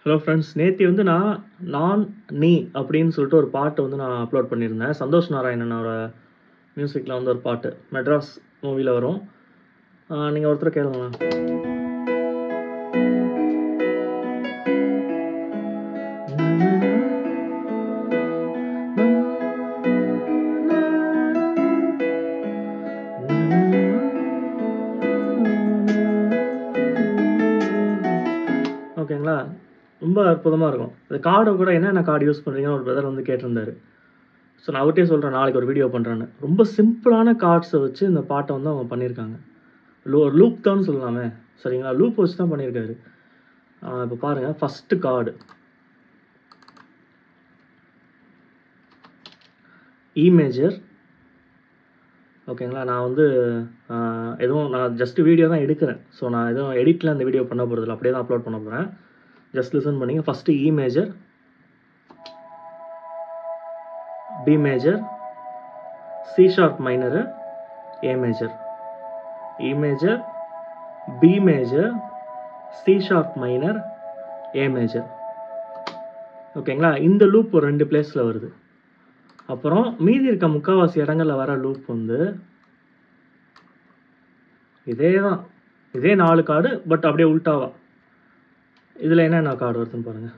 hello friends நேத்தி வந்து நான் நான் நீ அப்படின்னு சொல்லிட்டு ஒரு பாட்டு வந்து நான் அப்லோட் பண்ணியிருந்தேன் சந்தோஷ் நாராயணனோட மியூசிக்கில் வந்து ஒரு பாட்டு மெட்ராஸ் மூவியில் வரும் நீங்கள் ஒருத்தர் கேளுங்களேன் ஓகேங்களா ரொம்ப அற்புதமாக இருக்கும் இந்த கார்டை கூட என்னென்ன கார்டு யூஸ் பண்ணுறீங்கன்னு ஒரு பிரதர் வந்து கேட்டிருந்தாரு ஸோ நான் அவர்கிட்டயே சொல்கிறேன் நாளைக்கு ஒரு வீடியோ பண்ணுறேன்னு ரொம்ப சிம்பிளான கார்ட்ஸை வச்சு இந்த பாட்டை வந்து அவங்க பண்ணியிருக்காங்க லூ ஒரு லூப் தான் சொல்லலாமே சரிங்களா லூப் வச்சு தான் பண்ணியிருக்காரு இப்போ பாருங்கள் ஃபஸ்ட்டு கார்டு இமேஜர் ஓகேங்களா நான் வந்து ஆஹ், எதுவும் நான் ஜஸ்ட் வீடியோ தான் எடுக்கிறேன் ஸோ நான் எதுவும் எடிட்டில் அந்த வீடியோ பண்ண போகிறதில்ல அப்படியே தான் அப்லோட் பண்ண போகிறேன் ஜஸ்ட் லிசன் பண்ணிங்க first E major B major C sharp minor A major E major B major C sharp minor A major ஓகேங்களா இந்த லூப் ஒரு ரெண்டு பிளேஸில் வருது அப்புறம் மீதி இருக்க முக்கால்வாசி இடங்கள்ல வர லூப் வந்து இதே தான் இதே நாலு கார்டு பட் அப்படியே உல்டாவா இதில் என்னென்ன கார்டு வருதுன்னு பாருங்கள்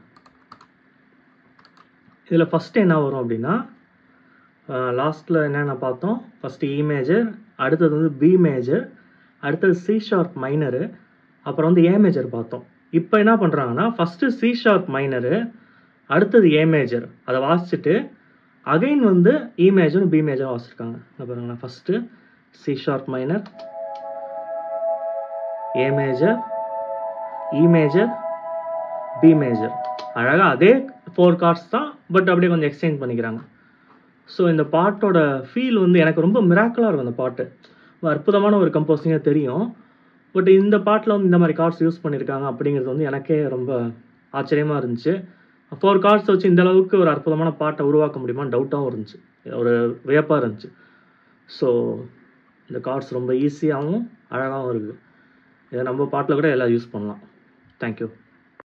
இதில் ஃபஸ்ட்டு என்ன வரும் அப்படின்னா லாஸ்ட்டில் என்னென்ன பார்த்தோம் ஃபஸ்ட்டு இ மேஜர் அடுத்தது வந்து பி மேஜர் அடுத்தது சி ஷார்ப் மைனரு அப்புறம் வந்து ஏ மேஜர் பார்த்தோம் இப்போ என்ன பண்ணுறாங்கன்னா ஃபஸ்ட்டு சி ஷார்ப் மைனரு அடுத்தது ஏ மேஜர் அதை வாசிச்சுட்டு அகைன் வந்து இ மேஜரும் பி மேஜரும் வாசிச்சிருக்காங்க இங்க பாருங்களேன் first C sharp minor A major E major B major அழகாக அதே ஃபோர் கார்ட்ஸ் தான் பட் அப்படியே கொஞ்சம் எக்ஸ்சேஞ்ச் பண்ணிக்கிறாங்க ஸோ இந்த பாட்டோட ஃபீல் வந்து எனக்கு ரொம்ப மிராக்கலாக இருக்கும் அந்த பாட்டு ரொம்ப அற்புதமான ஒரு கம்போசிங்காக தெரியும் பட் இந்த பாட்டில் வந்து இந்த மாதிரி கார்ட்ஸ் யூஸ் பண்ணியிருக்காங்க அப்படிங்கிறது வந்து எனக்கே ரொம்ப ஆச்சரியமாக இருந்துச்சு ஃபோர் கார்ட்ஸ் வச்சு இந்த அளவுக்கு ஒரு அற்புதமான பாட்டை உருவாக்க முடியுமான்னு டவுட்டாகவும் இருந்துச்சு ஒரு வியப்பாக இருந்துச்சு ஸோ இந்த கார்ட்ஸ் ரொம்ப ஈஸியாகவும் அழகாகவும் இருக்குது இதை நம்ம பாட்டில் கூட எல்லாம் யூஸ் பண்ணலாம் தேங்க்யூ